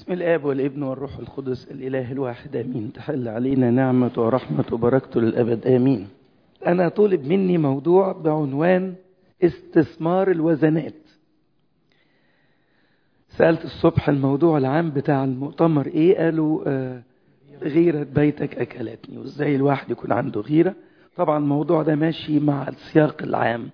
بسم الآب والابن والروح القدس الإله الواحد آمين تحل علينا نعمة ورحمة وبركته للأبد آمين أنا طلب مني موضوع بعنوان استثمار الوزنات سألت الصبح الموضوع العام بتاع المؤتمر إيه قالوا آه غيرة بيتك أكلتني وإزاي الواحد يكون عنده غيرة طبعا الموضوع ده ماشي مع السياق العام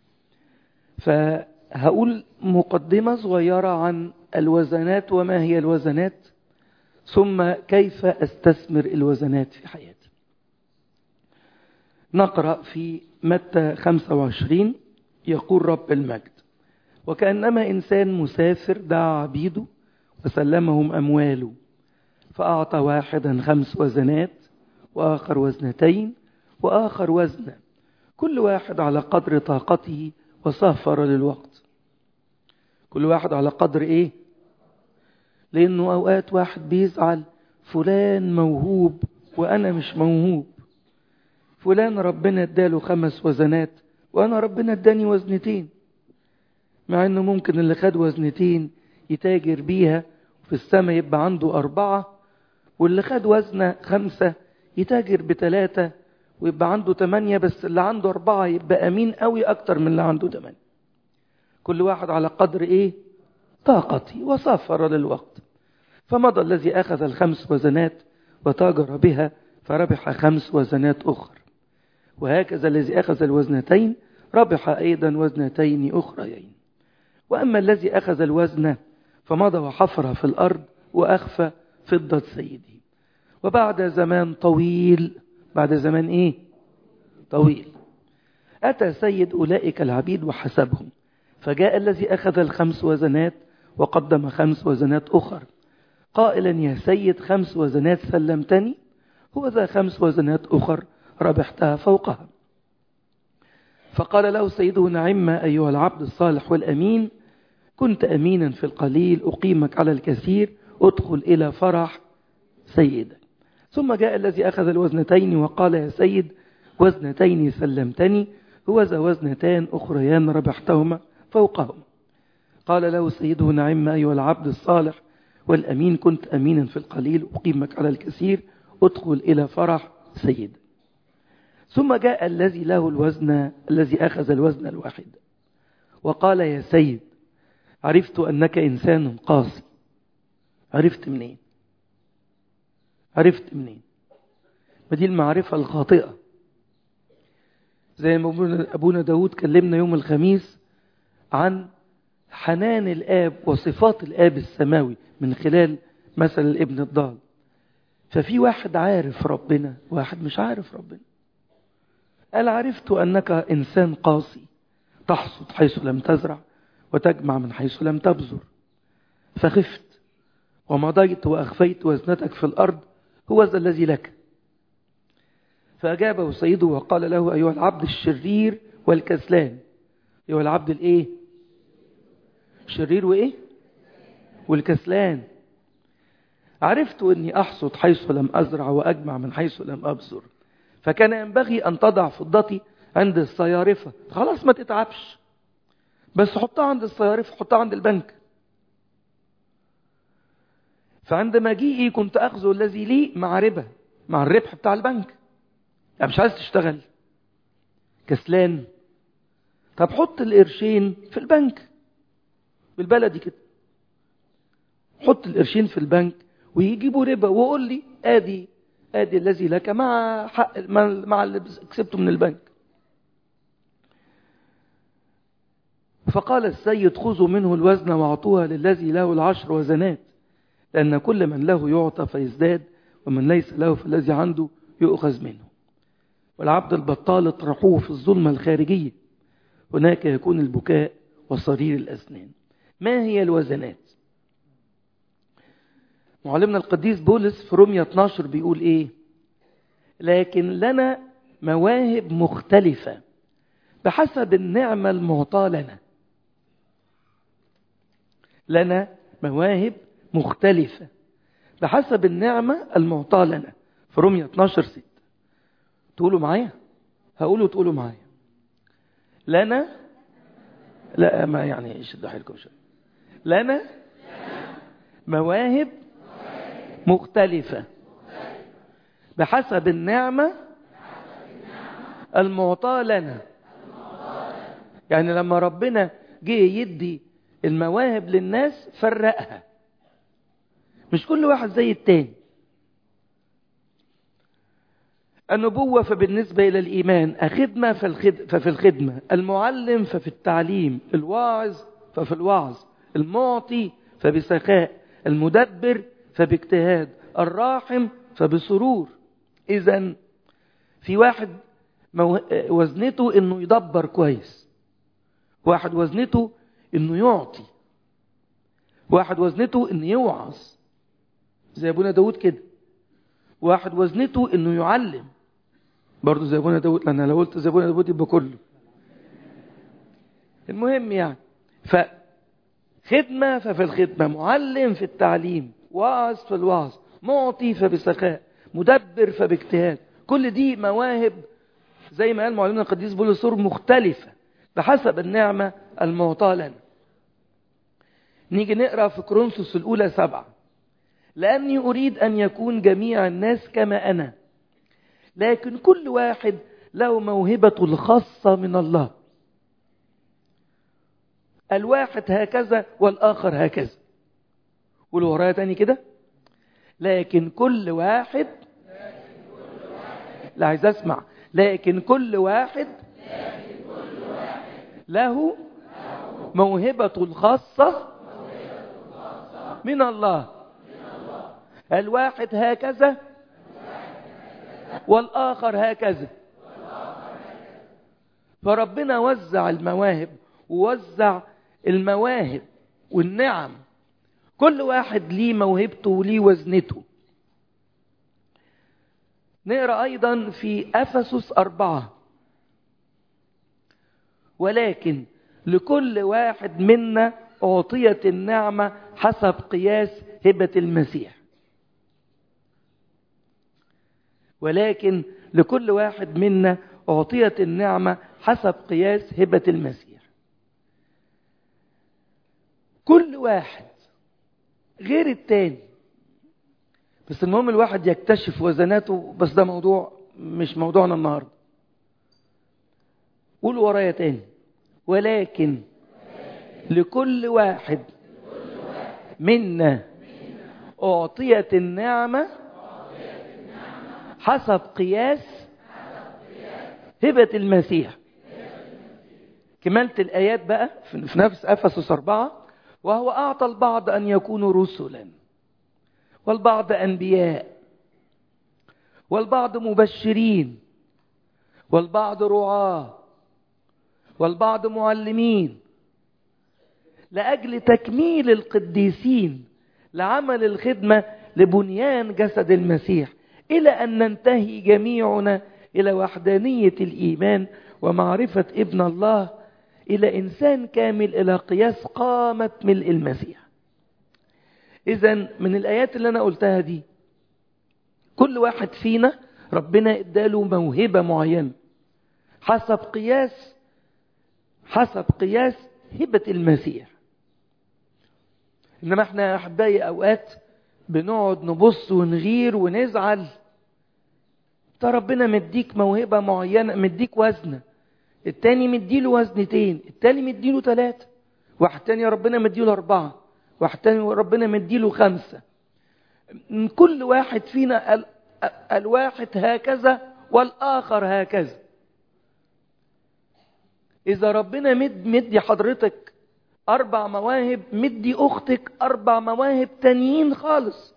فهقول مقدمة صغيرة عن الوزنات وما هي الوزنات ثم كيف استثمر الوزنات في حياتي نقرأ في متى 25 يقول رب المجد وكأنما إنسان مسافر دعا عبيده وسلمهم أمواله فأعطى واحدا خمس وزنات وآخر وزنتين وآخر وزنا كل واحد على قدر طاقته وسافر للوقت كل واحد على قدر ايه لانه اوقات واحد بيزعل فلان موهوب وانا مش موهوب فلان ربنا اداله خمس وزنات وانا ربنا اداني وزنتين مع انه ممكن اللي خد وزنتين يتاجر بيها في السماء يبقى عنده أربعة واللي خد وزنة خمسة يتاجر بتلاتة ويبقى عنده تمانية بس اللي عنده أربعة يبقى أمين قوي أكتر من اللي عنده تمانية كل واحد على قدر إيه طاقتي وسافر للوقت فمضى الذي أخذ الخمس وزنات وتاجر بها فربح خمس وزنات أخرى وهكذا الذي أخذ الوزنتين ربح أيضا وزنتين أخريين وأما الذي أخذ الوزن فمضى وحفر في الأرض وأخفى فضة سيده وبعد زمان طويل بعد زمان إيه طويل أتى سيد أولئك العبيد وحسبهم فجاء الذي أخذ الخمس وزنات وقدم خمس وزنات أخر قائلا يا سيد خمس وزنات سلمتني هو ذا خمس وزنات أخر ربحتها فوقها فقال له سيده نعم أيها العبد الصالح والأمين كنت أمينا في القليل أقيمك على الكثير ادخل إلى فرح سيدك ثم جاء الذي أخذ الوزنتين وقال يا سيد وزنتين سلمتني هو ذا وزنتان أخريان ربحتهما فوقهما قال له سيده نعم أيها العبد الصالح والأمين كنت أمينا في القليل أقيمك على الكثير ادخل إلى فرح سيدك ثم جاء الذي له الوزن الذي أخذ الوزن الواحد وقال يا سيد عرفت أنك إنسان قاسي عرفت منين عرفت منين ما دي المعرفة الخاطئة زي ما أبونا داود كلمنا يوم الخميس عن حنان الآب وصفات الآب السماوي من خلال مثل الابن الضال ففي واحد عارف ربنا واحد مش عارف ربنا قال عرفت أنك إنسان قاسي تحصد حيث لم تزرع وتجمع من حيث لم تبذر فخفت ومضيت وأخفيت وزنتك في الأرض هو ذا الذي لك فأجابه سيده وقال له أيها العبد الشرير والكسلان أيها العبد الإيه شرير وإيه والكسلان عرفت أني أحصد حيث لم أزرع وأجمع من حيث لم أبذر فكان ينبغي أن تضع فضتي عند الصيارفة خلاص ما تتعبش بس حطها عند الصيارفة حطها عند البنك فعند مجيئي كنت أخذ الذي لي مع ربا مع الربح بتاع البنك يعني مش عايز تشتغل كسلان طب حط القرشين في البنك بالبلدي كده حط القرشين في البنك ويجيبوا ربا وقول لي ادي ادي الذي لك مع حق مع اللي كسبته من البنك فقال السيد خذوا منه الوزن واعطوها للذي له العشر وزنات لأن كل من له يعطى فيزداد ومن ليس له فالذي عنده يؤخذ منه والعبد البطال اطرحوه في الظلمة الخارجية هناك يكون البكاء وصرير الأسنان ما هي الوزنات معلمنا القديس بولس في رومية 12 بيقول ايه لكن لنا مواهب مختلفة بحسب النعمة المعطاة لنا لنا مواهب مختلفة بحسب النعمة المعطاة لنا في رومية 12 6 تقولوا معايا هقولوا تقولوا معايا لنا لا ما يعني شدوا حيلكم شويه لنا مواهب مختلفة بحسب النعمة المعطاة لنا يعني لما ربنا جه يدي المواهب للناس فرقها مش كل واحد زي التاني النبوة فبالنسبة إلى الإيمان الخدمة ففي الخدمة المعلم ففي التعليم الواعظ ففي الوعظ المعطي فبسخاء المدبر فباجتهاد الراحم فبسرور إذا في واحد وزنته إنه يدبر كويس واحد وزنته إنه يعطي واحد وزنته إنه يوعظ زي أبونا داود كده واحد وزنته إنه يعلم برضه زي ابونا داود لان لو قلت زي ابونا داود يبقى كله المهم يعني فخدمة ففي الخدمة معلم في التعليم واعظ في الوعظ معطي فبسخاء مدبر فباجتهاد كل دي مواهب زي ما قال معلمنا القديس بولس مختلفة بحسب النعمة المعطاة لنا نيجي نقرأ في كرونسوس الأولى سبعة لأني أريد أن يكون جميع الناس كما أنا لكن كل واحد له موهبة الخاصة من الله الواحد هكذا والآخر هكذا قولوا ورايا تاني كده لكن كل واحد لا عايز اسمع لكن كل واحد له موهبة الخاصة من الله الواحد هكذا والآخر هكذا فربنا وزع المواهب ووزع المواهب والنعم كل واحد ليه موهبته وليه وزنته نقرأ أيضا في أفسس أربعة ولكن لكل واحد منا أعطيت النعمة حسب قياس هبة المسيح ولكن لكل واحد منا أعطيت النعمة حسب قياس هبة المسيح كل واحد غير التاني بس المهم الواحد يكتشف وزناته بس ده موضوع مش موضوعنا النهاردة قول ورايا تاني ولكن لكل واحد منا أعطيت النعمة حسب قياس هبة المسيح كمالة الآيات بقى في نفس أفسس أربعة وهو أعطى البعض أن يكونوا رسلا والبعض أنبياء والبعض مبشرين والبعض رعاة والبعض معلمين لأجل تكميل القديسين لعمل الخدمة لبنيان جسد المسيح إلى أن ننتهي جميعنا إلى وحدانية الإيمان ومعرفة ابن الله إلى إنسان كامل إلى قياس قامة ملء المسيح إذا من الآيات اللي أنا قلتها دي كل واحد فينا ربنا اداله موهبة معينة حسب قياس حسب قياس هبة المسيح إنما احنا يا أحبائي أوقات بنقعد نبص ونغير ونزعل انت ربنا مديك موهبة معينة مديك وزنة التاني مديله وزنتين التاني مديله ثلاثة واحد تاني ربنا مديله أربعة واحد تاني ربنا مديله خمسة كل واحد فينا ال... الواحد هكذا والآخر هكذا إذا ربنا مد مدي حضرتك أربع مواهب مدي أختك أربع مواهب تانيين خالص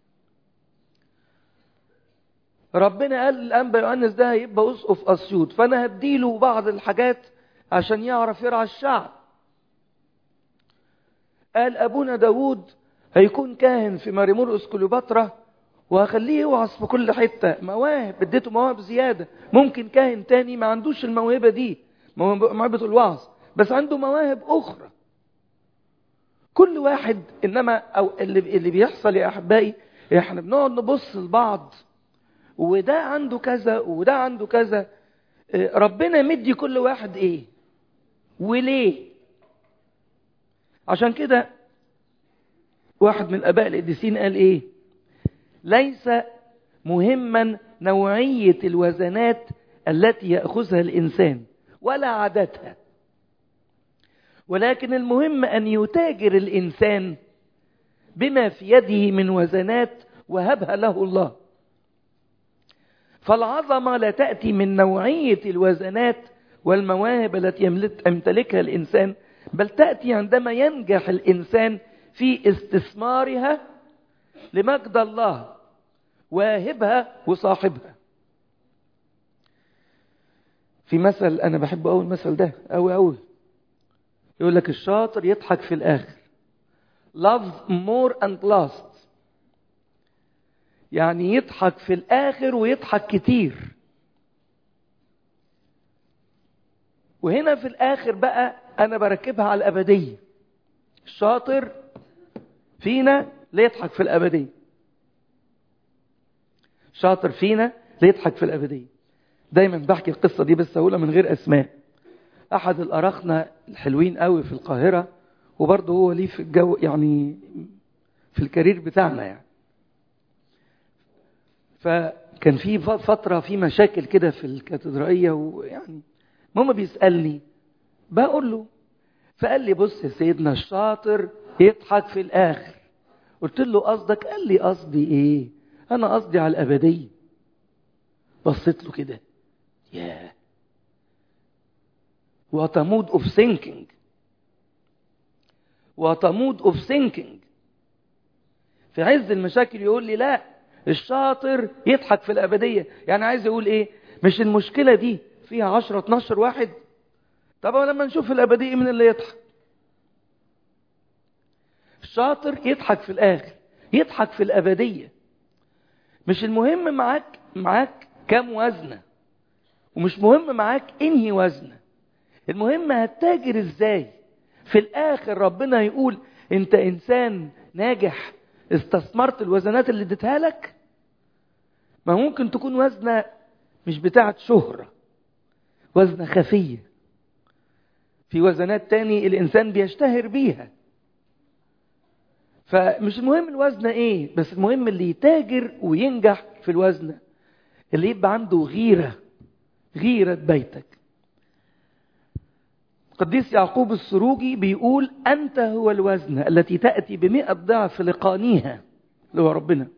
ربنا قال الأنبا يوحنس ده هيبقى أسقف أسيوط فأنا هديله بعض الحاجات عشان يعرف يرعى الشعب قال أبونا داود هيكون كاهن في مريمور كليوباترا وهخليه يوعظ في كل حتة مواهب اديته مواهب زيادة ممكن كاهن تاني ما عندوش الموهبة دي موهبة الوعظ بس عنده مواهب أخرى كل واحد إنما أو اللي, اللي بيحصل يا أحبائي إحنا بنقعد نبص لبعض وده عنده كذا وده عنده كذا ربنا مدي كل واحد إيه وليه عشان كده واحد من الآباء القديسين قال إيه ليس مهما نوعية الوزنات التي يأخذها الإنسان ولا عادتها ولكن المهم أن يتاجر الإنسان بما في يده من وزنات وهبها له الله فالعظمة لا تأتي من نوعية الوزنات والمواهب التي يمتلكها الإنسان بل تأتي عندما ينجح الإنسان في استثمارها لمجد الله واهبها وصاحبها في مثل أنا بحب أول المثل ده أوي أوي يقول لك الشاطر يضحك في الآخر love more and last يعني يضحك في الآخر ويضحك كتير وهنا في الآخر بقى أنا بركبها على الأبدية الشاطر فينا ليضحك في الأبدية شاطر فينا ليضحك في الأبدية دايما بحكي القصة دي بس أقولها من غير أسماء أحد الأراخنة الحلوين قوي في القاهرة وبرضه هو ليه في الجو يعني في الكارير بتاعنا يعني فكان في فترة في مشاكل كده في الكاتدرائية ويعني ماما بيسألني بقول له فقال لي بص يا سيدنا الشاطر يضحك في الآخر قلت له قصدك قال لي قصدي ايه انا قصدي على الأبدية بصيت له كده ياه what a mood of thinking what a mood of thinking في عز المشاكل يقول لي لا الشاطر يضحك في الأبدية يعني عايز يقول ايه مش المشكلة دي فيها 10 12 واحد طب لما نشوف الأبدية من اللي يضحك الشاطر يضحك في الآخر يضحك في الأبدية مش المهم معاك معاك كام وزنة ومش مهم معاك انهي وزنة المهم هتتاجر ازاي في الآخر ربنا يقول انت إنسان ناجح استثمرت الوزنات اللي اديتها لك ما ممكن تكون وزنة مش بتاعة شهرة وزنة خفية في وزنات تاني الإنسان بيشتهر بيها فمش المهم الوزنة ايه بس المهم اللي يتاجر وينجح في الوزنة اللي يبقى عنده غيرة غيرة بيتك قديس يعقوب السروجي بيقول أنت هو الوزنة التي تأتي بمئة ضعف لقانيها اللي هو ربنا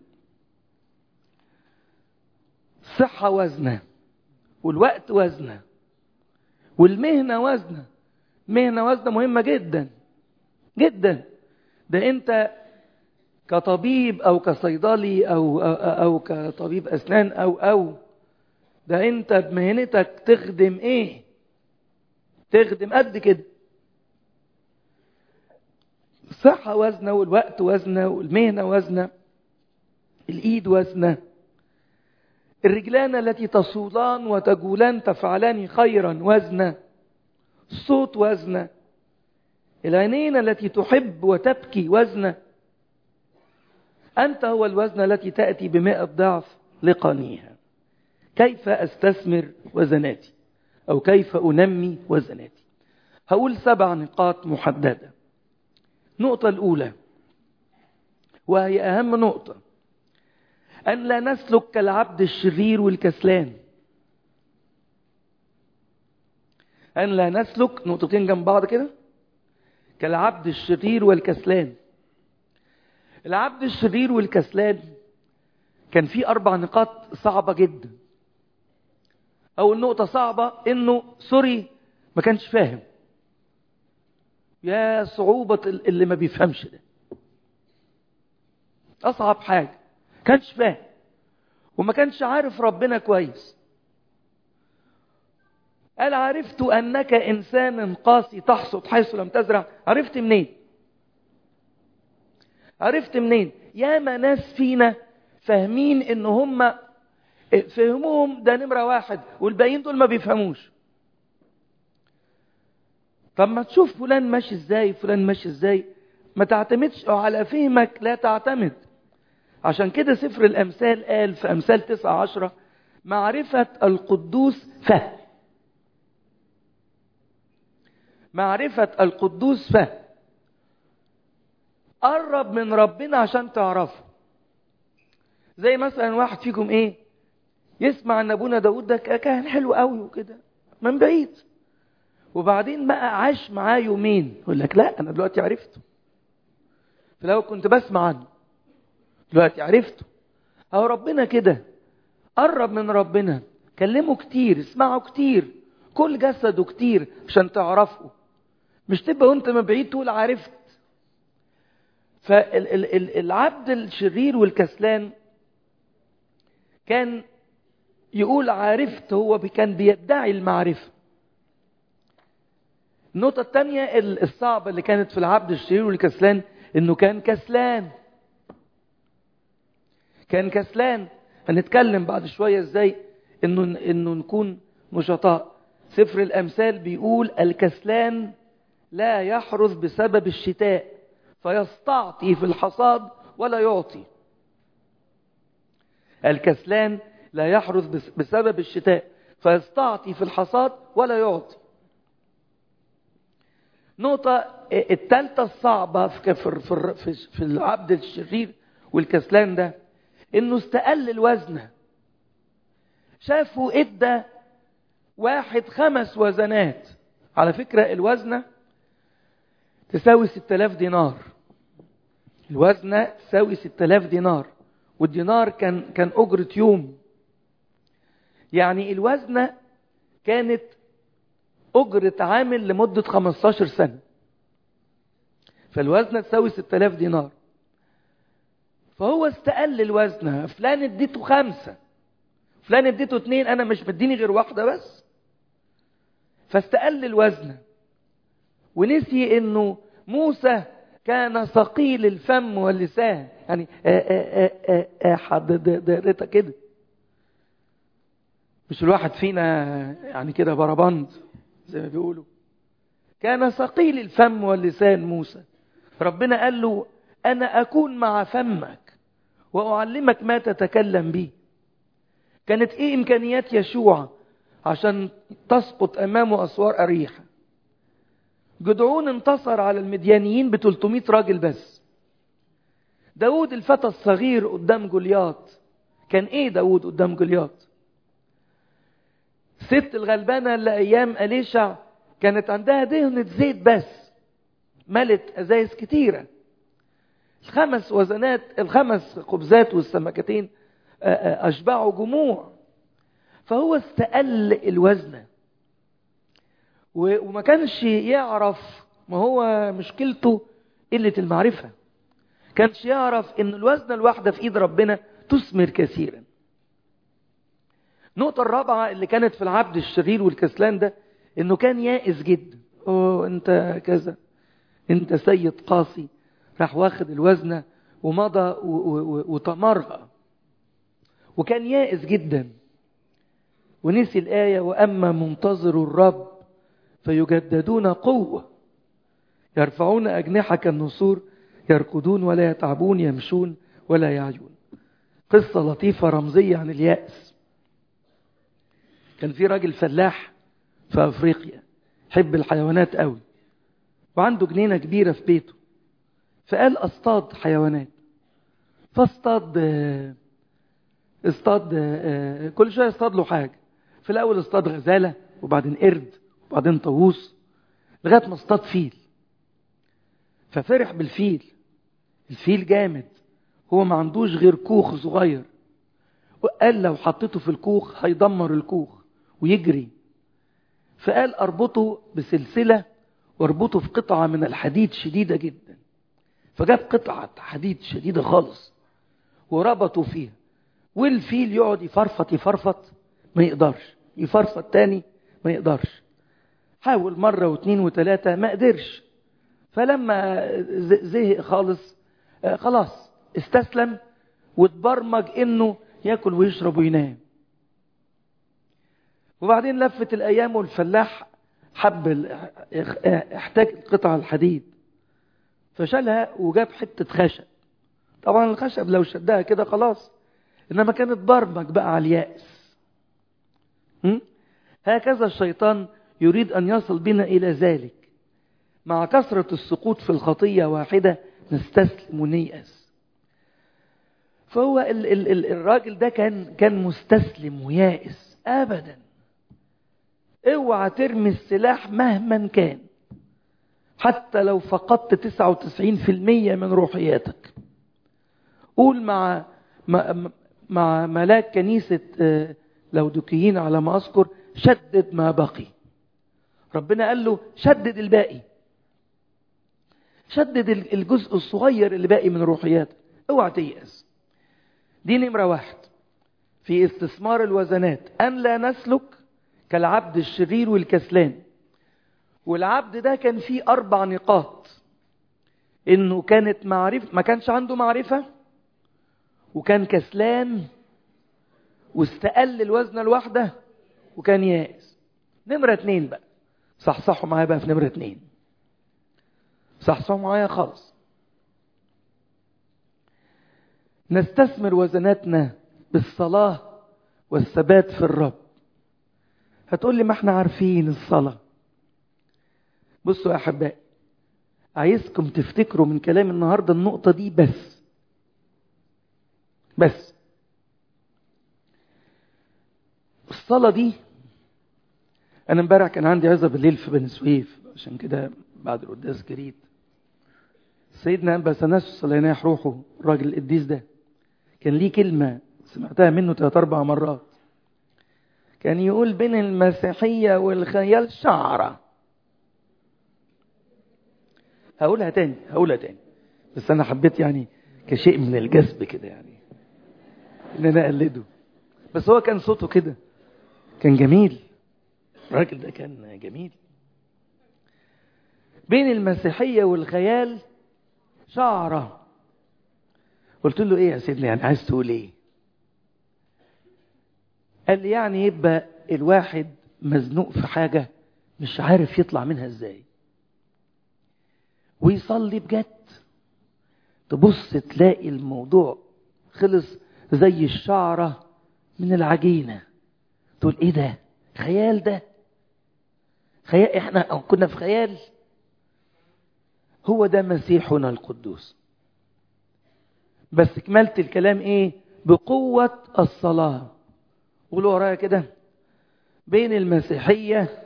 الصحة وزنة والوقت وزنة والمهنة وزنة مهنة وزنة مهمة جدا جدا ده انت كطبيب او كصيدلي او او, أو كطبيب اسنان او او ده انت بمهنتك تخدم ايه تخدم قد كده الصحة وزنة والوقت وزنة والمهنة وزنة الإيد وزنة الرجلان التي تصولان وتجولان تفعلان خيرا وزنة الصوت وزنة العينين التي تحب وتبكي وزنة أنت هو الوزن التي تأتي بمئة ضعف لقانيها كيف أستثمر وزناتي أو كيف أنمي وزناتي هقول سبع نقاط محددة النقطة الأولى وهي أهم نقطة أن لا نسلك كالعبد الشرير والكسلان أن لا نسلك نقطتين جنب بعض كده كالعبد الشرير والكسلان العبد الشرير والكسلان كان في أربع نقاط صعبة جدا أول نقطة صعبة إنه سوري ما كانش فاهم يا صعوبة اللي ما بيفهمش ده أصعب حاجة كانش فاهم وما كانش عارف ربنا كويس قال عرفت أنك إنسان قاسي تحصد حيث لم تزرع عرفت منين عرفت منين ياما ناس فينا فاهمين ان هم فهموهم ده نمرة واحد والباقيين دول ما بيفهموش طب ما تشوف فلان ماشي ازاي فلان ماشي ازاي ما تعتمدش على فهمك لا تعتمد عشان كده سفر الأمثال قال في أمثال تسعة عشرة معرفة القدوس فهم معرفة القدوس فهم قرب من ربنا عشان تعرفه زي مثلا واحد فيكم ايه يسمع ان ابونا داود ده كان حلو قوي وكده من بعيد وبعدين بقى عاش معاه يومين يقول لك لا انا دلوقتي عرفته في الاول كنت بسمع عنه دلوقتي عرفته اهو ربنا كده قرب من ربنا كلمه كتير اسمعه كتير كل جسده كتير عشان تعرفه مش تبقى وانت من بعيد تقول عرفت فالعبد الشرير والكسلان كان يقول عرفت هو كان بيدعي المعرفة النقطة الثانية الصعبة اللي كانت في العبد الشرير والكسلان انه كان كسلان كان كسلان هنتكلم بعد شوية ازاي انه انه نكون نشطاء سفر الامثال بيقول الكسلان لا يحرث بسبب الشتاء فيستعطي في الحصاد ولا يعطي الكسلان لا يحرث بسبب الشتاء فيستعطي في الحصاد ولا يعطي نقطة الثالثة الصعبة في, في, في, في العبد الشرير والكسلان ده انه استقل الوزن شافوا ادى واحد خمس وزنات على فكرة الوزنة تساوي 6000 دينار الوزنة تساوي 6000 دينار والدينار كان كان أجرة يوم يعني الوزنة كانت أجرة عامل لمدة 15 سنة فالوزنة تساوي 6000 دينار فهو استقل الوزنة فلان اديته خمسة فلان اديته اتنين انا مش مديني غير واحدة بس فاستقل الوزنة ونسي انه موسى كان ثقيل الفم واللسان يعني حد دقيقة كده مش الواحد فينا يعني كده بربند زي ما بيقولوا كان ثقيل الفم واللسان موسى ربنا قال له أنا أكون مع فمك وأعلمك ما تتكلم به كانت إيه إمكانيات يشوع عشان تسقط أمامه أسوار أريحة جدعون انتصر على المديانيين ب 300 راجل بس داود الفتى الصغير قدام جولياط كان ايه داود قدام جولياط ست الغلبانة اللي ايام اليشع كانت عندها دهنة زيت بس ملت ازايز كتيرة الخمس وزنات الخمس خبزات والسمكتين اشبعوا جموع فهو استقل الوزنه وما كانش يعرف ما هو مشكلته قلة المعرفة كانش يعرف ان الوزنة الواحدة في ايد ربنا تثمر كثيرا النقطة الرابعة اللي كانت في العبد الشرير والكسلان ده انه كان يائس جدا اوه انت كذا انت سيد قاسي راح واخد الوزنة ومضى وتمرغى وكان يائس جدا ونسي الآية وأما منتظر الرب فيجددون قوة يرفعون أجنحة كالنسور يركضون ولا يتعبون يمشون ولا يعيون قصة لطيفة رمزية عن اليأس كان في راجل فلاح في أفريقيا حب الحيوانات قوي وعنده جنينة كبيرة في بيته فقال أصطاد حيوانات فاصطاد اصطاد كل شوية اصطاد له حاجة في الأول اصطاد غزالة وبعدين قرد وبعدين طاووس لغايه ما اصطاد فيل ففرح بالفيل الفيل جامد هو ما عندوش غير كوخ صغير وقال لو حطيته في الكوخ هيدمر الكوخ ويجري فقال اربطه بسلسله واربطه في قطعه من الحديد شديده جدا فجاب قطعه حديد شديده خالص وربطوا فيها والفيل يقعد يفرفط يفرفط ما يقدرش يفرفط تاني ما يقدرش حاول مرة واثنين وثلاثة ما قدرش فلما زهق خالص خلاص استسلم واتبرمج انه ياكل ويشرب وينام وبعدين لفت الايام والفلاح حب احتاج قطع الحديد فشالها وجاب حتة خشب طبعا الخشب لو شدها كده خلاص انما كانت برمج بقى على اليأس هكذا الشيطان يريد أن يصل بنا إلى ذلك مع كثرة السقوط في الخطية واحدة نستسلم ونيأس فهو ال ال ال الراجل ده كان كان مستسلم ويائس ابدا اوعى ترمي السلاح مهما كان حتى لو فقدت 99% من روحياتك قول مع مع, مع ملاك كنيسة لودوكيين على ما أذكر شدد ما بقي ربنا قال له شدد الباقي شدد الجزء الصغير اللي باقي من روحياتك اوعى تيأس دي نمرة واحد في استثمار الوزنات أن لا نسلك كالعبد الشرير والكسلان والعبد ده كان فيه أربع نقاط إنه كانت معرفة ما كانش عنده معرفة وكان كسلان واستقل الوزن الواحدة وكان يائس نمرة اتنين بقى صحصحوا معايا بقى في نمرة اتنين صحصحوا معايا خالص نستثمر وزناتنا بالصلاة والثبات في الرب هتقول لي ما احنا عارفين الصلاة بصوا يا أحبائي عايزكم تفتكروا من كلام النهاردة النقطة دي بس بس الصلاة دي أنا امبارح كان عندي عزة بالليل في بني سويف عشان كده بعد القداس جريت سيدنا أنبا سناس الله يناح روحه الراجل القديس ده كان ليه كلمة سمعتها منه ثلاث أربع مرات كان يقول بين المسيحية والخيال شعرة هقولها تاني هقولها تاني بس أنا حبيت يعني كشيء من الجذب كده يعني إن أنا أقلده بس هو كان صوته كده كان جميل الراجل ده كان جميل بين المسيحية والخيال شعرة قلت له ايه يا سيدنا يعني عايز تقول ايه قال لي يعني يبقى الواحد مزنوق في حاجة مش عارف يطلع منها ازاي ويصلي بجد تبص تلاقي الموضوع خلص زي الشعرة من العجينة تقول ايه ده خيال ده خيال احنا كنا في خيال هو ده مسيحنا القدوس بس كملت الكلام ايه بقوة الصلاة قولوا ورايا كده بين المسيحية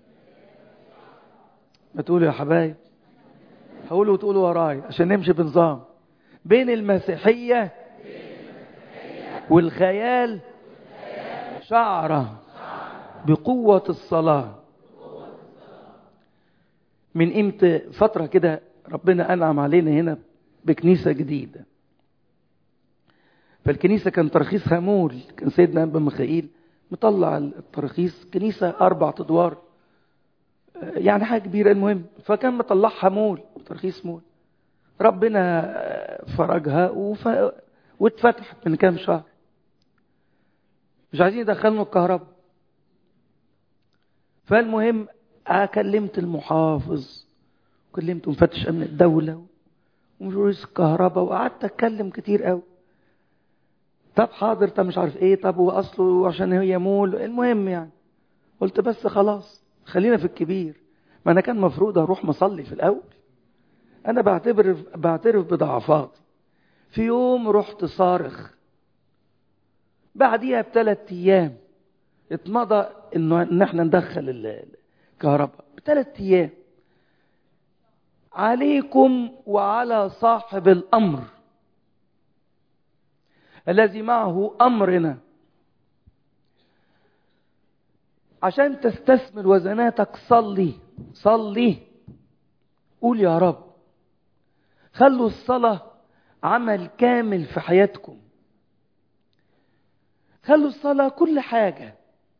ما تقولوا يا حبايب هقولوا وتقولوا ورايا عشان نمشي بنظام بين المسيحية والخيال شعرة بقوة الصلاة من قيمة فترة كده ربنا أنعم علينا هنا بكنيسة جديدة فالكنيسة كان ترخيصها مول كان سيدنا أنبا ميخائيل مطلع الترخيص كنيسة أربع أدوار يعني حاجة كبيرة المهم فكان مطلعها مول ترخيص مول ربنا فرجها وف... واتفتحت من كام شهر مش عايزين يدخلوا الكهرباء فالمهم كلمت المحافظ وكلمت مفتش امن الدوله ومجلس الكهرباء وقعدت اتكلم كتير قوي طب حاضر طب مش عارف ايه طب هو اصله عشان هي مول المهم يعني قلت بس خلاص خلينا في الكبير ما انا كان مفروض اروح مصلي في الاول انا بعتبر بعترف بضعفاتي في يوم رحت صارخ بعديها بثلاث ايام اتمضى انه ان احنا ندخل الكهرباء بثلاث ايام عليكم وعلى صاحب الامر الذي معه امرنا عشان تستثمر وزناتك صلي صلي قول يا رب خلوا الصلاة عمل كامل في حياتكم خلوا الصلاة كل حاجة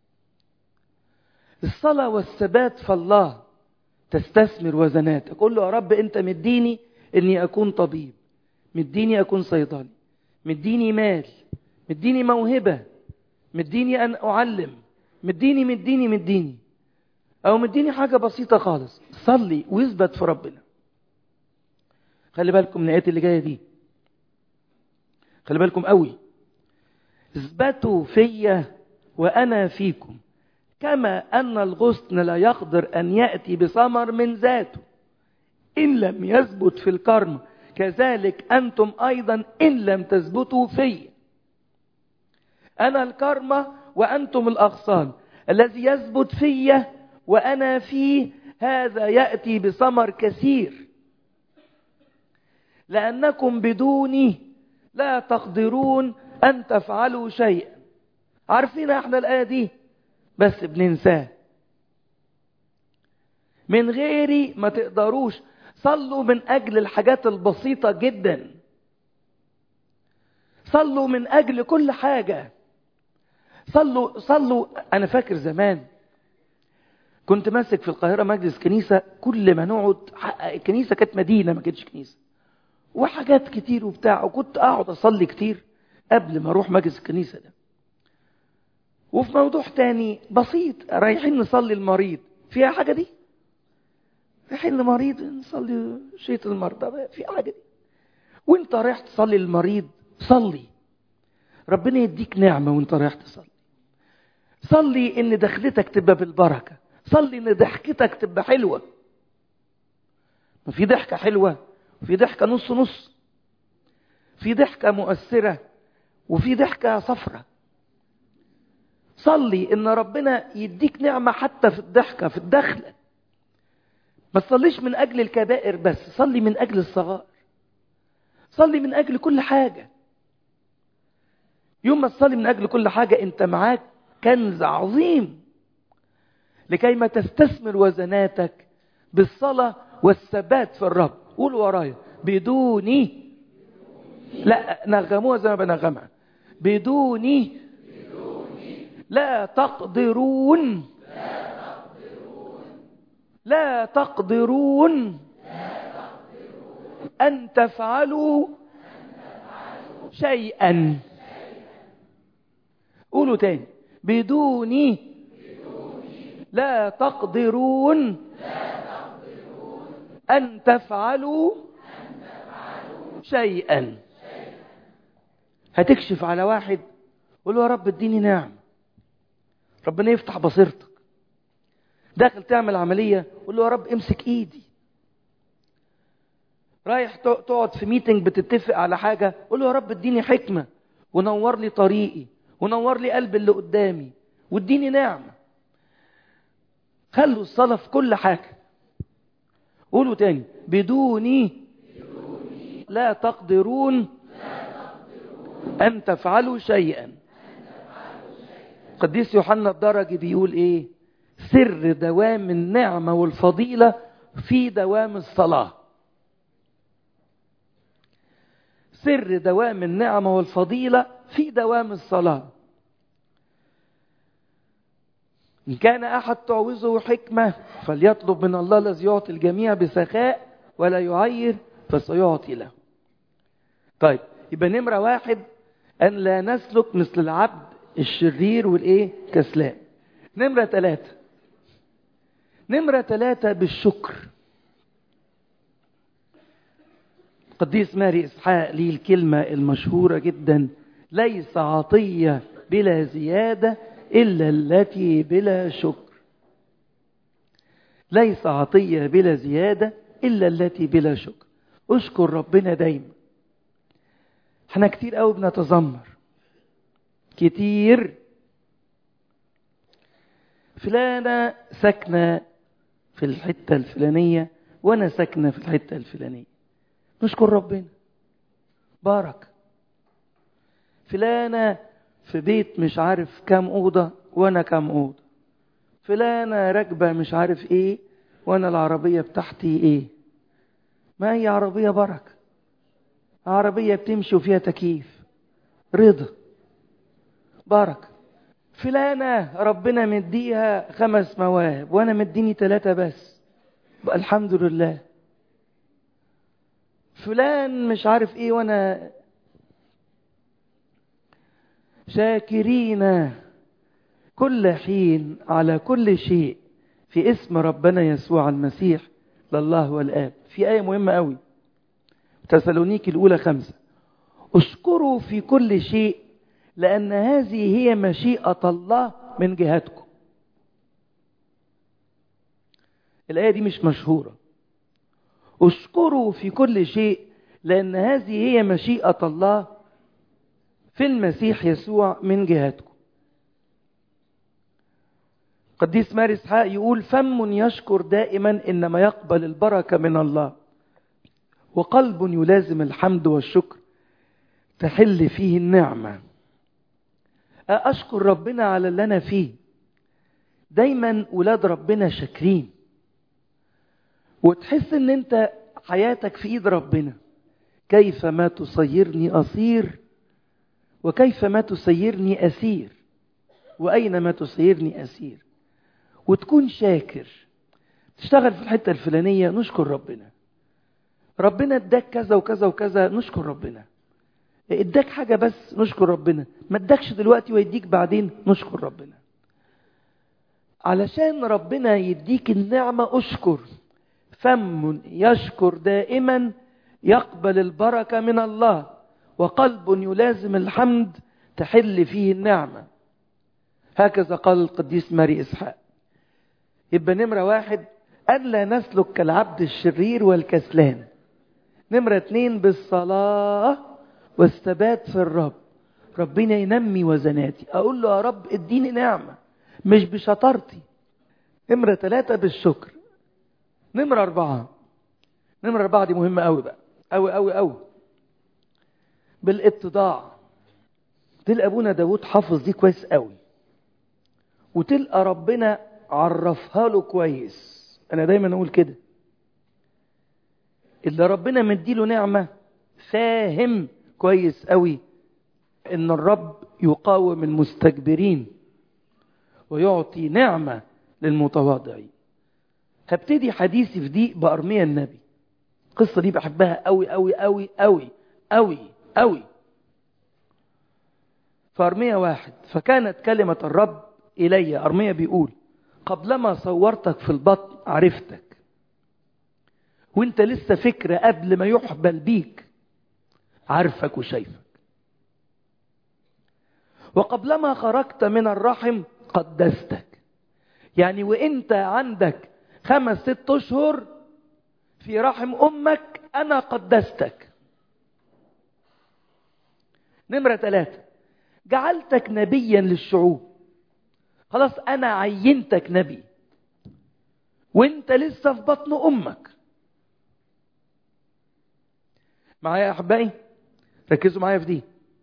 الصلاة والثبات في الله تستثمر وزناتك قول له يا رب انت مديني اني اكون طبيب مديني اكون صيدلي مديني مال مديني موهبة مديني ان اعلم مديني مديني مديني او مديني حاجة بسيطة خالص صلي واثبت في ربنا خلي بالكم من الايات اللي جاية دي خلي بالكم قوي اثبتوا فيا وانا فيكم كما ان الغصن لا يقدر ان ياتي بثمر من ذاته ان لم يثبت في الكرم كذلك أنتم أيضا إن لم تثبتوا في أنا الكرمة وأنتم الأغصان الذي يثبت في وأنا فيه هذا يأتي بثمر كثير لأنكم بدوني لا تقدرون أن تفعلوا شيئا عارفين احنا الآية دي بس بننساه من غيري ما تقدروش صلوا من أجل الحاجات البسيطة جدا صلوا من أجل كل حاجة صلوا صلوا أنا فاكر زمان كنت ماسك في القاهرة مجلس كنيسة كل ما نقعد الكنيسة كانت مدينة ما كانتش كنيسة وحاجات كتير وبتاع وكنت أقعد أصلي كتير قبل ما أروح مجلس الكنيسة ده وفي موضوع تاني بسيط رايحين نصلي المريض فيها حاجة دي رايحين لمريض نصلي شيء المرضى في حاجة دي وانت رايح تصلي المريض صلي ربنا يديك نعمة وانت رايح تصلي صلي ان دخلتك تبقى بالبركة صلي ان ضحكتك تبقى حلوة ما في ضحكة حلوة وفي ضحكة نص نص في ضحكة مؤثرة وفي ضحكة صفرة صلي ان ربنا يديك نعمة حتى في الضحكة في الدخلة ما تصليش من اجل الكبائر بس صلي من اجل الصغائر صلي من اجل كل حاجة يوم ما تصلي من اجل كل حاجة انت معاك كنز عظيم لكي ما تستثمر وزناتك بالصلاة والثبات في الرب قول ورايا بدوني لا نغموها زي ما بنغمها بدوني لا تقدرون لا تقدرون أن تفعلوا شيئا قولوا تاني بدوني لا تقدرون أن تفعلوا شيئا هتكشف على واحد قول له يا رب اديني نعم ربنا يفتح بصيرتك داخل تعمل عملية قول له يا رب امسك ايدي رايح تقعد في ميتنج بتتفق على حاجة قول له يا رب اديني حكمة ونور لي طريقي ونور لي قلب اللي قدامي واديني نعمة خلوا الصلاة في كل حاجة قولوا تاني بدوني لا تقدرون أن تفعلوا شيئا قديس يوحنا الدرجي بيقول ايه سر دوام النعمة والفضيلة في دوام الصلاة سر دوام النعمة والفضيلة في دوام الصلاة إن كان أحد تعوزه حكمة فليطلب من الله الذي يعطي الجميع بسخاء ولا يعير فسيعطي له طيب يبقى نمرة واحد أن لا نسلك مثل العبد الشرير والإيه كسلان نمرة ثلاثة نمرة ثلاثة بالشكر قديس ماري إسحاق ليه الكلمة المشهورة جدا ليس عطية بلا زيادة إلا التي بلا شكر ليس عطية بلا زيادة إلا التي بلا شكر اشكر ربنا دايما احنا كتير قوي بنتذمر كتير فلانة ساكنة في الحتة الفلانية وأنا ساكنة في الحتة الفلانية نشكر ربنا بارك فلانة في بيت مش عارف كام أوضة وأنا كام أوضة فلانة راكبة مش عارف إيه وأنا العربية بتاعتي إيه ما هي عربية بركة عربية بتمشي وفيها تكييف رضا بركة فلانة ربنا مديها خمس مواهب وأنا مديني ثلاثة بس الحمد لله فلان مش عارف ايه وانا شاكرين كل حين على كل شيء في اسم ربنا يسوع المسيح لله والآب في آية مهمة قوي تسالونيك الأولى خمسة اشكروا في كل شيء لأن هذه هي مشيئة الله من جهتكم الآية دي مش مشهورة اشكروا في كل شيء لأن هذه هي مشيئة الله في المسيح يسوع من جهتكم قديس ماري اسحاق يقول فم يشكر دائما انما يقبل البركه من الله وقلب يلازم الحمد والشكر تحل فيه النعمه اشكر ربنا على اللي انا فيه دايما ولاد ربنا شاكرين وتحس ان انت حياتك في ايد ربنا كيف ما تصيرني اصير وكيف ما تسيرني اسير واينما تسيرني اسير وتكون شاكر تشتغل في الحته الفلانيه نشكر ربنا ربنا اداك كذا وكذا وكذا نشكر ربنا اداك حاجه بس نشكر ربنا ما اداكش دلوقتي ويديك بعدين نشكر ربنا علشان ربنا يديك النعمه اشكر فم يشكر دائما يقبل البركه من الله وقلب يلازم الحمد تحل فيه النعمه هكذا قال القديس ماري اسحاق يبقى نمرة واحد ألا نسلك كالعبد الشرير والكسلان نمرة اتنين بالصلاة والثبات في الرب ربنا ينمي وزناتي أقول له يا رب اديني نعمة مش بشطارتي نمرة ثلاثة بالشكر نمرة أربعة نمرة أربعة دي مهمة أوي بقى أوي أوي أوي بالاتضاع تلقى أبونا داود حافظ دي كويس أوي وتلقى ربنا عرفها له كويس انا دايما اقول كده اللي ربنا مديله نعمه فاهم كويس قوي ان الرب يقاوم المستكبرين ويعطي نعمه للمتواضعين هبتدي حديثي في دي بارميا النبي القصه دي بحبها قوي قوي قوي قوي قوي قوي فارميا واحد فكانت كلمه الرب الي ارميا بيقول قبلما صورتك في البطن عرفتك وانت لسه فكرة قبل ما يحبل بيك عارفك وشايفك وقبلما خرجت من الرحم قدستك يعني وانت عندك خمس ست اشهر في رحم امك انا قدستك نمرة ثلاثة جعلتك نبيا للشعوب خلاص انا عينتك نبي وانت لسه في بطن امك معايا يا احبائي ركزوا معايا في دي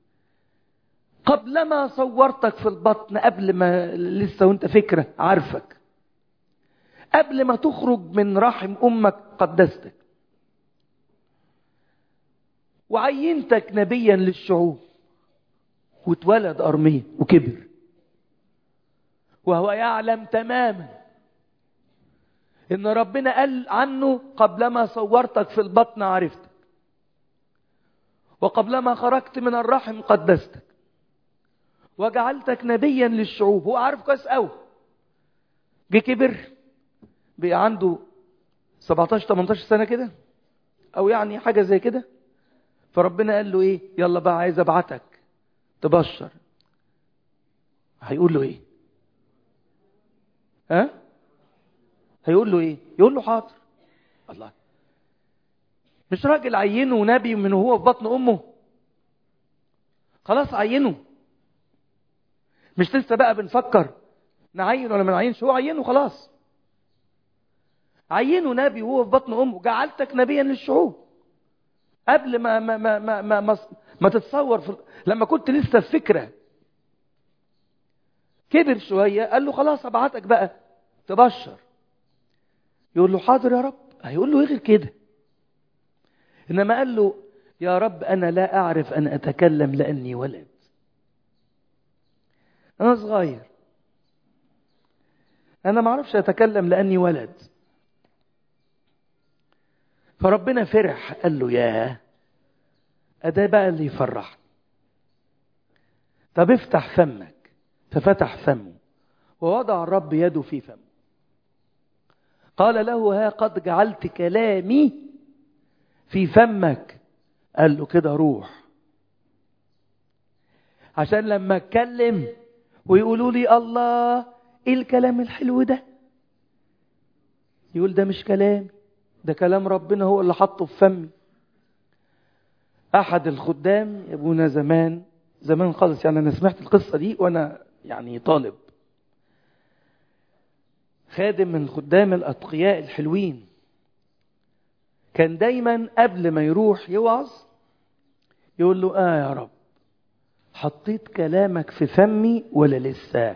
قبل ما صورتك في البطن قبل ما لسه وانت فكره عارفك قبل ما تخرج من رحم امك قدستك وعينتك نبيا للشعوب واتولد ارميه وكبر وهو يعلم تماما ان ربنا قال عنه قبلما صورتك في البطن عرفتك وقبلما خرجت من الرحم قدستك وجعلتك نبيا للشعوب هو عارف كويس قوي جه كبر بقى عنده 17 18 سنه كده او يعني حاجه زي كده فربنا قال له ايه يلا بقى عايز ابعتك تبشر هيقول له ايه ها هيقول له ايه يقول له حاضر الله مش راجل عينه نبي من وهو في بطن امه خلاص عينه مش لسه بقى بنفكر نعين ولا ما نعينش هو عينه خلاص عينه نبي وهو في بطن امه جعلتك نبيا للشعوب قبل ما ما ما ما ما, ما, ما تتصور في لما كنت لسه في فكره كبر شويه قال له خلاص ابعتك بقى تبشر يقول له حاضر يا رب هيقول له ايه غير كده انما قال له يا رب انا لا اعرف ان اتكلم لاني ولد انا صغير انا ما اعرفش اتكلم لاني ولد فربنا فرح قال له ياه ده بقى اللي يفرحني طب افتح فمك ففتح فمه ووضع الرب يده في فمه قال له ها قد جعلت كلامي في فمك قال له كده روح عشان لما اتكلم ويقولوا لي الله ايه الكلام الحلو ده يقول ده مش كلامي ده كلام ربنا هو اللي حطه في فمي أحد الخدام يا ابونا زمان زمان خالص يعني أنا سمعت القصة دي وأنا يعني طالب خادم من خدام الأتقياء الحلوين كان دايما قبل ما يروح يوعظ يقول له آه يا رب حطيت كلامك في فمي ولا لسه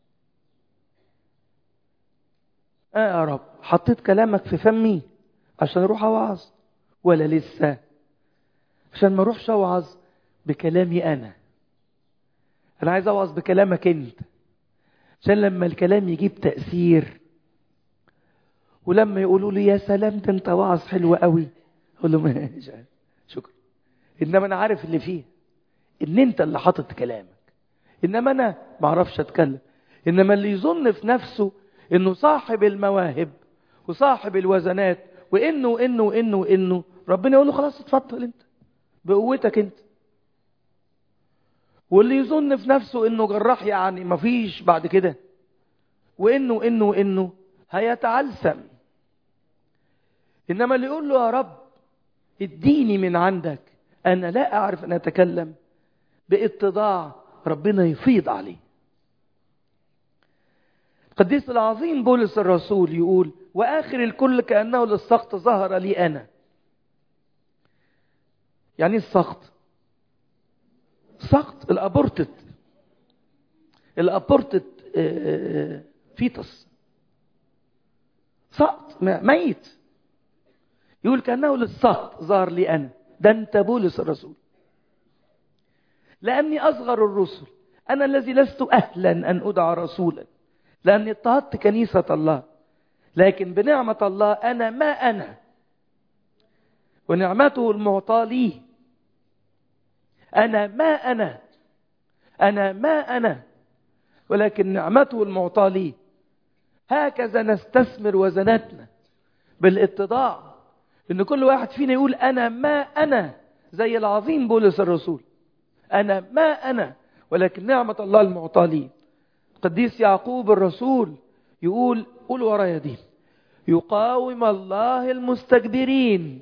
آه يا رب حطيت كلامك في فمي عشان أروح أوعظ ولا لسه عشان ما أروحش أوعظ بكلامي أنا أنا عايز أوعظ بكلامك أنت عشان لما الكلام يجيب تأثير ولما يقولوا لي يا سلام ده انت واعظ حلو قوي اقول له ماشي شكرا انما انا عارف اللي فيه ان انت اللي حاطط كلامك انما انا ما اعرفش اتكلم انما اللي يظن في نفسه انه صاحب المواهب وصاحب الوزنات وانه وانه وانه وانه ربنا يقول له خلاص اتفضل انت بقوتك انت واللي يظن في نفسه انه جراح يعني مفيش بعد كده وانه وانه وانه هيتعلسم انما اللي يقول له يا رب اديني من عندك انا لا اعرف ان اتكلم باتضاع ربنا يفيض عليه القديس العظيم بولس الرسول يقول واخر الكل كانه للسقط ظهر لي انا يعني ايه السقط سقط الابورتد الابورتد فيتس سقط ميت يقول كأنه للسقط ظهر لي أنا ده أنت بولس الرسول لأني أصغر الرسل أنا الذي لست أهلا أن أدعى رسولا لأني اضطهدت كنيسة الله لكن بنعمة الله أنا ما أنا ونعمته المعطاة لي أنا ما أنا أنا ما أنا ولكن نعمته المعطاة لي هكذا نستثمر وزناتنا بالاتضاع ان كل واحد فينا يقول انا ما انا زي العظيم بولس الرسول انا ما انا ولكن نعمة الله المعطاة لي قديس يعقوب الرسول يقول قول ورايا دي يقاوم الله المستكبرين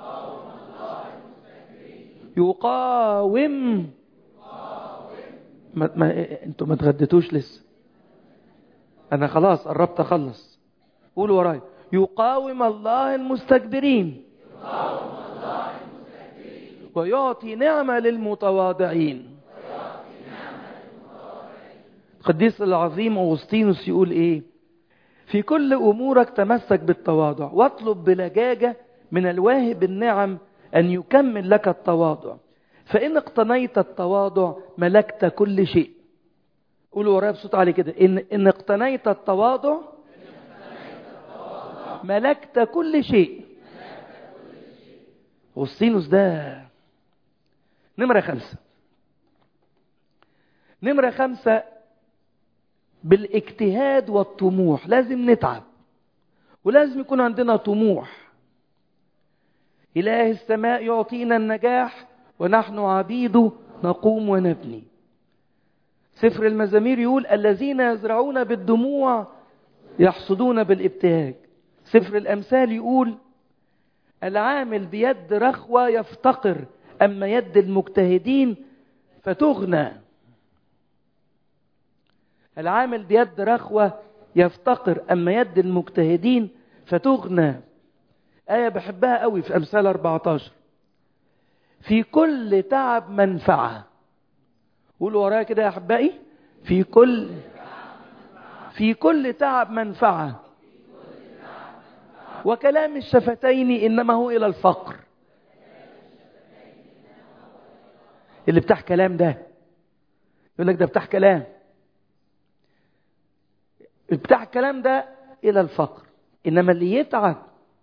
يقاوم ما, ما انتوا ما تغديتوش لسه انا خلاص قربت اخلص قول ورايا يقاوم الله المستكبرين ويعطي نعمة للمتواضعين القديس العظيم أغسطينوس يقول إيه في كل أمورك تمسك بالتواضع واطلب بلجاجة من الواهب النعم أن يكمل لك التواضع فإن اقتنيت التواضع ملكت كل شيء قولوا ورايا بصوت عالي كده إن, إن اقتنيت التواضع ملكت كل شيء أغسطينوس ده نمرة خمسة نمرة خمسة بالاجتهاد والطموح لازم نتعب ولازم يكون عندنا طموح إله السماء يعطينا النجاح ونحن عبيده نقوم ونبني سفر المزامير يقول الذين يزرعون بالدموع يحصدون بالابتهاج سفر الأمثال يقول العامل بيد رخوة يفتقر أما يد المجتهدين فتغنى العامل بيد رخوة يفتقر أما يد المجتهدين فتغنى آية بحبها قوي في أمثال 14 في كل تعب منفعة قولوا ورايا كده يا أحبائي في كل في كل تعب منفعة وكلام الشفتين إنما هو إلى الفقر اللي بتاع كلام ده يقول لك ده بتاع كلام بتاع الكلام ده إلى الفقر إنما اللي يتعب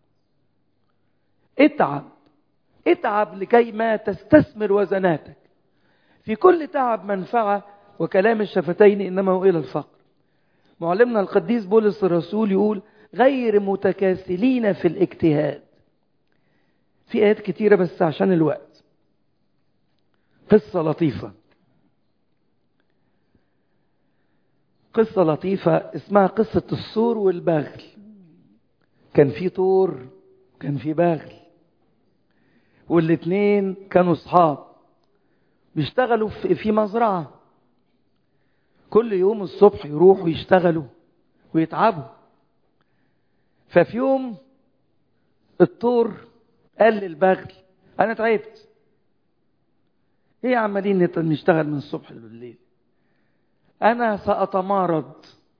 اتعب اتعب لكي ما تستثمر وزناتك في كل تعب منفعة وكلام الشفتين إنما هو إلى الفقر معلمنا القديس بولس الرسول يقول غير متكاسلين في الاجتهاد في آيات كتيرة بس عشان الوقت قصة لطيفة قصة لطيفة اسمها قصة السور والبغل كان في طور كان في بغل والاتنين كانوا صحاب بيشتغلوا في مزرعة كل يوم الصبح يروحوا يشتغلوا ويتعبوا ففي يوم الطور قال للبغل انا تعبت ايه عمالين نشتغل من الصبح لليل انا ساتمارض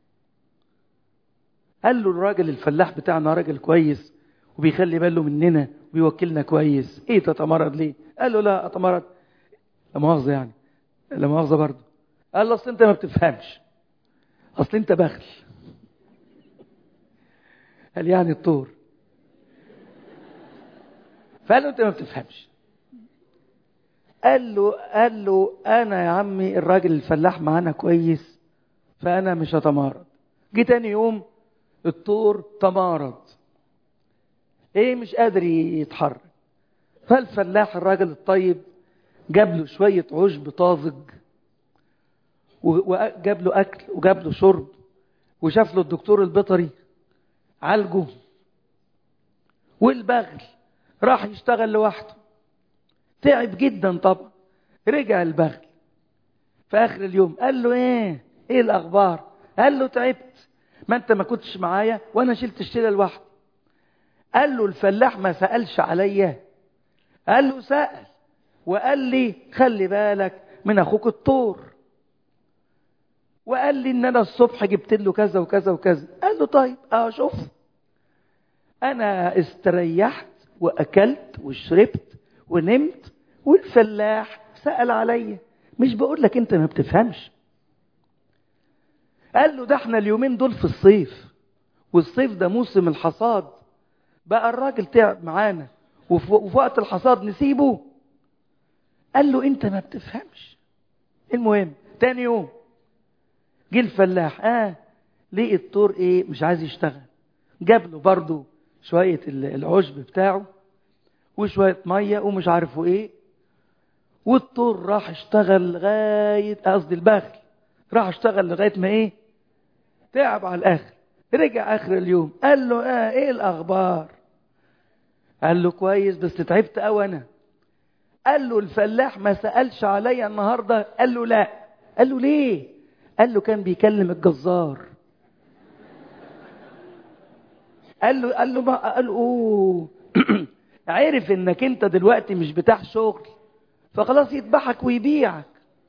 قال له الراجل الفلاح بتاعنا راجل كويس وبيخلي باله مننا وبيوكلنا كويس ايه تتمرض ليه قال له لا اتمرض لا مؤاخذه يعني لا مؤاخذه برضه قال له اصل انت ما بتفهمش اصل انت بخل قال يعني الطور فقال له انت ما بتفهمش قال له قال له انا يا عمي الراجل الفلاح معانا كويس فانا مش هتمارض جه تاني يوم الطور تمارض ايه مش قادر يتحرك فالفلاح الراجل الطيب جاب له شوية عشب طازج وجاب له أكل وجاب له شرب وشاف له الدكتور البيطري عالجه والبغل راح يشتغل لوحده تعب جدا طبعا رجع البغل في آخر اليوم قال له ايه ايه الأخبار قال له تعبت ما انت ما كنتش معايا وانا شلت الشيلة لوحدي قال له الفلاح ما سألش عليا قال له سأل وقال لي خلي بالك من اخوك الطور وقال لي ان انا الصبح جبت له كذا وكذا وكذا قال له طيب اه شوف انا استريحت واكلت وشربت ونمت والفلاح سأل عليا مش بقول لك انت ما بتفهمش قال له ده احنا اليومين دول في الصيف والصيف ده موسم الحصاد بقى الراجل تعب معانا وفي وقت الحصاد نسيبه قال له انت ما بتفهمش المهم تاني يوم جه الفلاح اه لقي الطور ايه مش عايز يشتغل جاب له برضه شوية العشب بتاعه وشوية مية ومش عارفه ايه والطور راح اشتغل لغاية قصدي البخل راح اشتغل لغاية ما ايه تعب على الاخر رجع اخر اليوم قال له اه ايه الاخبار قال له كويس بس تعبت قوي انا قال له الفلاح ما سألش عليا النهاردة قال له لا قال له ليه قال له كان بيكلم الجزار قال له قال له ما قال له اوه عرف انك انت دلوقتي مش بتاع شغل فخلاص يذبحك ويبيعك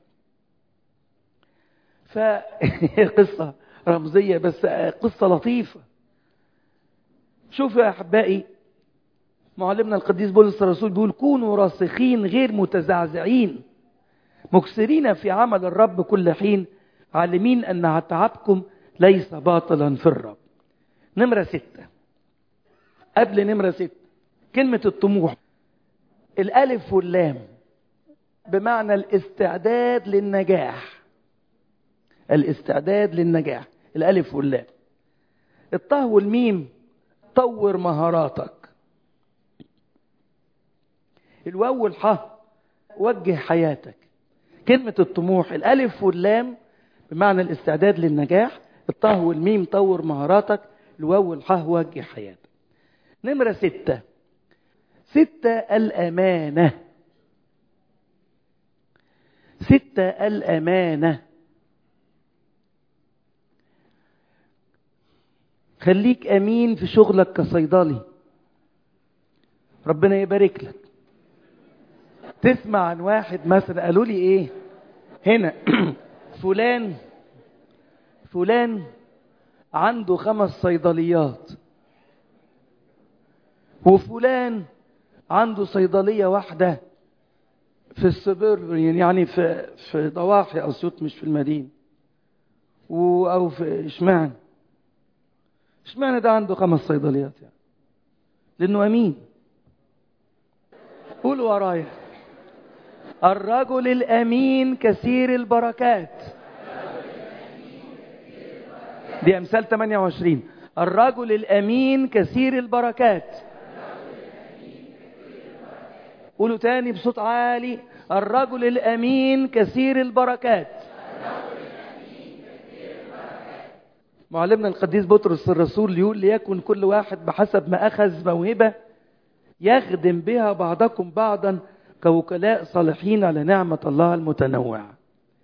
فقصة رمزية بس قصة لطيفة شوفوا يا أحبائي معلمنا القديس بولس الرسول بيقول كونوا راسخين غير متزعزعين مكسرين في عمل الرب كل حين عالمين أن تعبكم ليس باطلا في الرب نمرة ستة قبل نمرة ستة كلمة الطموح الألف واللام بمعنى الاستعداد للنجاح الاستعداد للنجاح الألف واللام الطه والميم طور مهاراتك الواو والحاء وجه حياتك كلمة الطموح الألف واللام بمعنى الاستعداد للنجاح الطه والميم طور مهاراتك الواو والحاء وجه حياتك نمرة ستة ستة الأمانة ستة الأمانة خليك أمين في شغلك كصيدلي ربنا يبارك لك تسمع عن واحد مثلا قالوا لي ايه هنا فلان فلان عنده خمس صيدليات وفلان عنده صيدلية واحدة في السبر يعني في في ضواحي اسيوط مش في المدينة و او في اشمعنى اشمعنى ده عنده خمس صيدليات يعني لانه امين قولوا ورايا الرجل الامين كثير البركات دي امثال 28 الرجل الامين كثير البركات قولوا تاني بصوت عالي الرجل الامين كثير البركات معلمنا القديس بطرس الرسول يقول ليكن كل واحد بحسب ما اخذ موهبه يخدم بها بعضكم بعضا كوكلاء صالحين على نعمة الله المتنوعة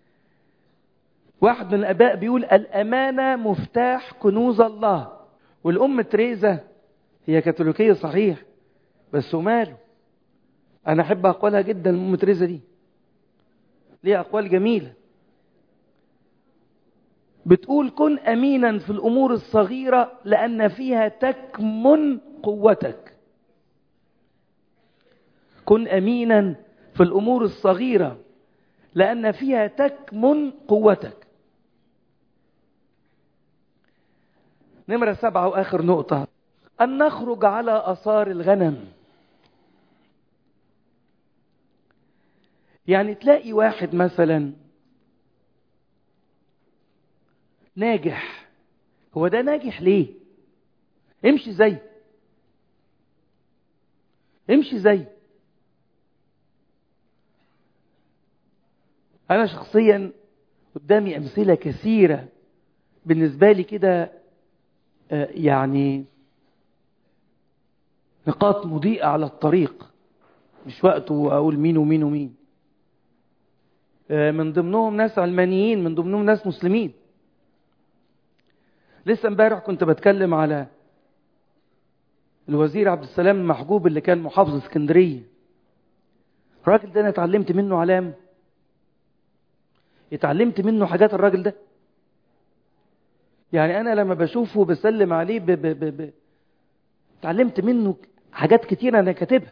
واحد من الآباء بيقول الأمانة مفتاح كنوز الله والأم تريزا هي كاثوليكية صحيح بس وماله أنا أحب أقوالها جدا الأم تريزا دي ليها أقوال جميلة بتقول كن أمينا في الأمور الصغيرة لأن فيها تكمن قوتك كن أمينا في الأمور الصغيرة لأن فيها تكمن قوتك نمرة سبعة وآخر نقطة أن نخرج على أثار الغنم يعني تلاقي واحد مثلا ناجح هو ده ناجح ليه امشي زي امشي زي انا شخصيا قدامي امثله كثيره بالنسبه لي كده يعني نقاط مضيئه على الطريق مش وقته اقول مين ومين ومين من ضمنهم ناس علمانيين من ضمنهم ناس مسلمين لسه امبارح كنت بتكلم على الوزير عبد السلام المحجوب اللي كان محافظ اسكندريه الراجل ده انا اتعلمت منه علام اتعلمت منه حاجات الراجل ده يعني انا لما بشوفه بسلم عليه ب ب ب ب اتعلمت منه حاجات كتير انا كاتبها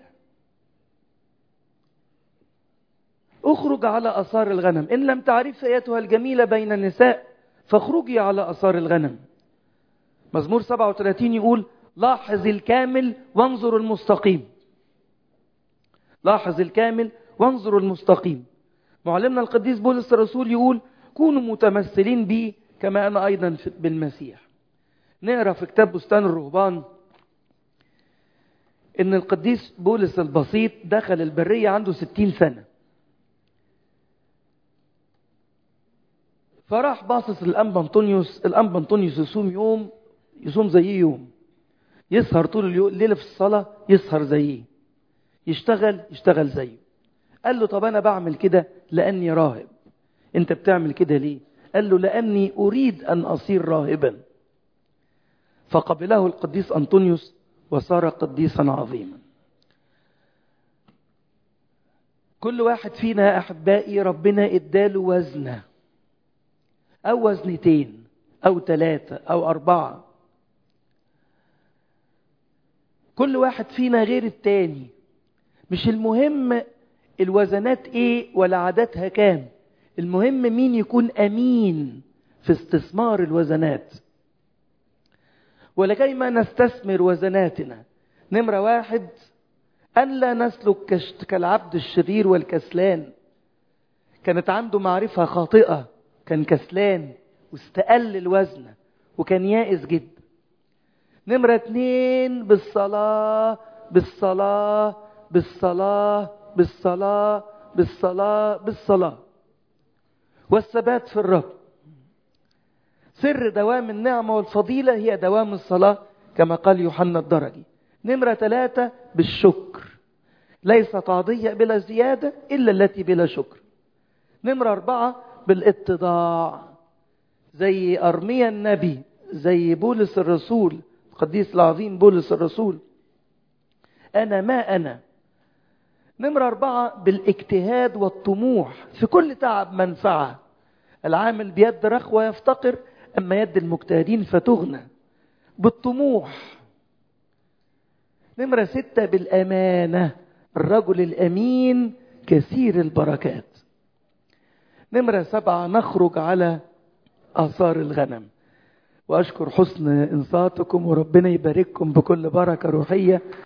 اخرج على اثار الغنم ان لم تعرف ايتها الجميله بين النساء فاخرجي على اثار الغنم مزمور 37 يقول لاحظ الكامل وانظر المستقيم لاحظ الكامل وانظر المستقيم معلمنا القديس بولس الرسول يقول كونوا متمثلين بي كما أنا أيضا بالمسيح نقرأ في كتاب بستان الرهبان إن القديس بولس البسيط دخل البرية عنده ستين سنة فراح باصص للأنبا أنطونيوس الأنبا أنطونيوس يصوم يوم يصوم زيه يوم يسهر طول اليوم الليلة في الصلاة يسهر زيه يشتغل يشتغل زيه قال له طب أنا بعمل كده لأني راهب أنت بتعمل كده ليه قال له لأني أريد أن أصير راهبا فقبله القديس أنطونيوس وصار قديسا عظيما كل واحد فينا يا أحبائي ربنا إداله وزنة أو وزنتين أو ثلاثة أو أربعة كل واحد فينا غير التاني مش المهم الوزنات ايه ولا عددها كام المهم مين يكون امين في استثمار الوزنات ولكيما نستثمر وزناتنا نمرة واحد أن لا نسلك كالعبد الشرير والكسلان كانت عنده معرفة خاطئة كان كسلان واستقل الوزن وكان يائس جدا نمرة اتنين بالصلاة بالصلاة بالصلاة بالصلاة بالصلاة بالصلاة والثبات في الرب سر دوام النعمة والفضيلة هي دوام الصلاة كما قال يوحنا الدرجي نمرة ثلاثة بالشكر ليس عطية بلا زيادة إلا التي بلا شكر نمرة أربعة بالاتضاع زي أرميا النبي زي بولس الرسول القديس العظيم بولس الرسول أنا ما أنا نمرة أربعة بالاجتهاد والطموح في كل تعب منفعة العامل بيد رخوة يفتقر أما يد المجتهدين فتغنى بالطموح نمرة ستة بالأمانة الرجل الأمين كثير البركات نمرة سبعة نخرج على آثار الغنم وأشكر حسن إنصاتكم وربنا يبارككم بكل بركة روحية